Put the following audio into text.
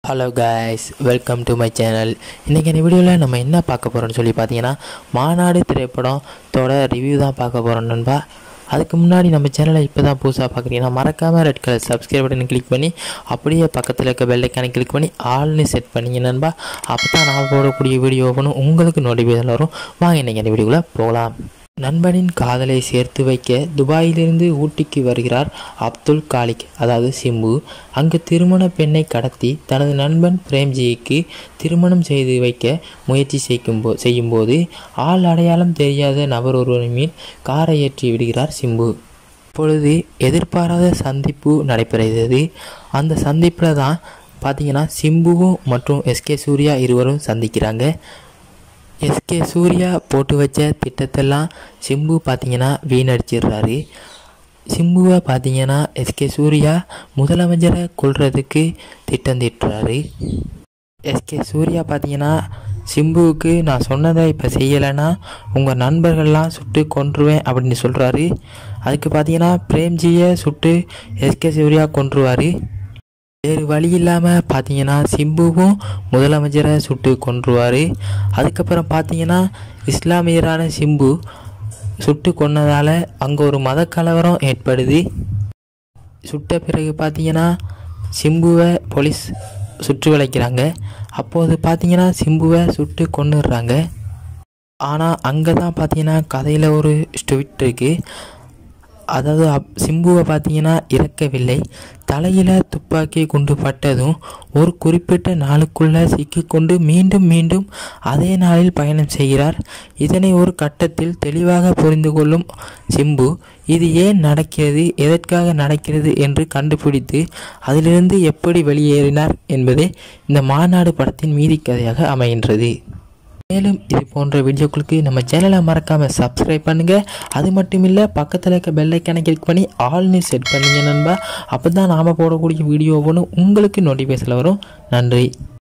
hello guys welcome to my channel இன்றைக்கி இந்த வீடியோவில் நம்ம என்ன பார்க்க போகிறோம்னு சொல்லி பார்த்தீங்கன்னா மாநாடு திரைப்படத்தோட ரிவ்யூ தான் பார்க்க போகிறோம் நண்பா அதுக்கு முன்னாடி நம்ம சேனலை இப்போ தான் புதுசாக பார்க்குறீங்கன்னா மறக்காமல் ரெட் கலர் சப்ஸ்கிரைப் பட்டனை கிளிக் பண்ணி அப்படியே பக்கத்தில் இருக்க பெல்லைக்கானை கிளிக் பண்ணி ஆல்னு செட் பண்ணிங்க நண்பா அப்போ தான் நான் போடக்கூடிய வீடியோ ஓப்பனும் உங்களுக்கு நோட்டிஃபிகேஷன் வரும் வாங்க இன்றைக்கி அந்த வீடியோக்குள்ளே போகலாம் நண்பனின் காதலை சேர்த்து வைக்க துபாயிலிருந்து ஊட்டிக்கு வருகிறார் அப்துல் காலிக் அதாவது சிம்பு அங்கு திருமண பெண்ணை கடத்தி தனது நண்பன் பிரேம்ஜிக்கு திருமணம் செய்து வைக்க முயற்சி செய்யும்போ செய்யும்போது ஆள் அடையாளம் தெரியாத நபர் ஒருவரின் மீன் காரை ஏற்றி விடுகிறார் சிம்பு அப்பொழுது எதிர்பாராத சந்திப்பு நடைபெறுகிறது அந்த சந்திப்பில் தான் பார்த்தீங்கன்னா சிம்புவும் மற்றும் எஸ்கே சூர்யா இருவரும் சந்திக்கிறாங்க எஸ்கே சூர்யா போட்டு வச்ச திட்டத்தெல்லாம் சிம்பு பார்த்தீங்கன்னா வீணடிச்சிடுறாரு சிம்புவை பார்த்தீங்கன்னா எஸ்கே சூர்யா முதலமைச்சரை கொல்றதுக்கு திட்டம் தீட்டுறாரு எஸ்கே சூர்யா பார்த்தீங்கன்னா சிம்புவுக்கு நான் சொன்னதை இப்போ செய்யலைன்னா உங்கள் நண்பர்கள்லாம் சுட்டு கொன்றுவேன் அப்படின்னு சொல்கிறாரு அதுக்கு பார்த்தீங்கன்னா பிரேம்ஜியை சுட்டு எஸ்கே சூர்யா கொன்றுவார் வேறு வழி இல்லாமல் பார்த்தீங்கன்னா சிம்புவும் முதலமைச்சரை சுட்டு கொன்றுவார் அதுக்கப்புறம் பார்த்தீங்கன்னா இஸ்லாமியரான சிம்பு சுட்டு கொன்னதால் அங்கே ஒரு மத கலவரம் ஏற்படுது சுட்ட பிறகு பார்த்தீங்கன்னா சிம்புவை போலீஸ் சுற்றி வளைக்கிறாங்க அப்போது பார்த்தீங்கன்னா சிம்புவை சுட்டு கொன்னுடுறாங்க ஆனால் அங்கே தான் பார்த்தீங்கன்னா கதையில் ஒரு ஸ்ட்விட் இருக்குது அதாவது அப் சிம்புவை பார்த்தீங்கன்னா இறக்கவில்லை தலையில் துப்பாக்கி குண்டு பட்டதும் ஒரு குறிப்பிட்ட நாளுக்குள்ளே சிக்கிக்கொண்டு மீண்டும் மீண்டும் அதே நாளில் பயணம் செய்கிறார் இதனை ஒரு கட்டத்தில் தெளிவாக புரிந்து கொள்ளும் சிம்பு இது ஏன் நடக்கிறது எதற்காக நடக்கிறது என்று கண்டுபிடித்து அதிலிருந்து எப்படி வெளியேறினார் என்பதே இந்த மாநாடு படத்தின் மீதி கதையாக அமைகின்றது மேலும் இது போன்ற வீடியோக்களுக்கு நம்ம சேனலை மறக்காமல் சப்ஸ்கிரைப் பண்ணுங்கள் அது மட்டும் இல்லை பக்கத்தில் இருக்க பெல்லைக்கானை கிளிக் பண்ணி ஆல்னு செட் பண்ணுங்க நண்பா அப்போ தான் நாம் போடக்கூடிய வீடியோ ஒன்று உங்களுக்கு நோட்டிஃபிகேஷனில் வரும் நன்றி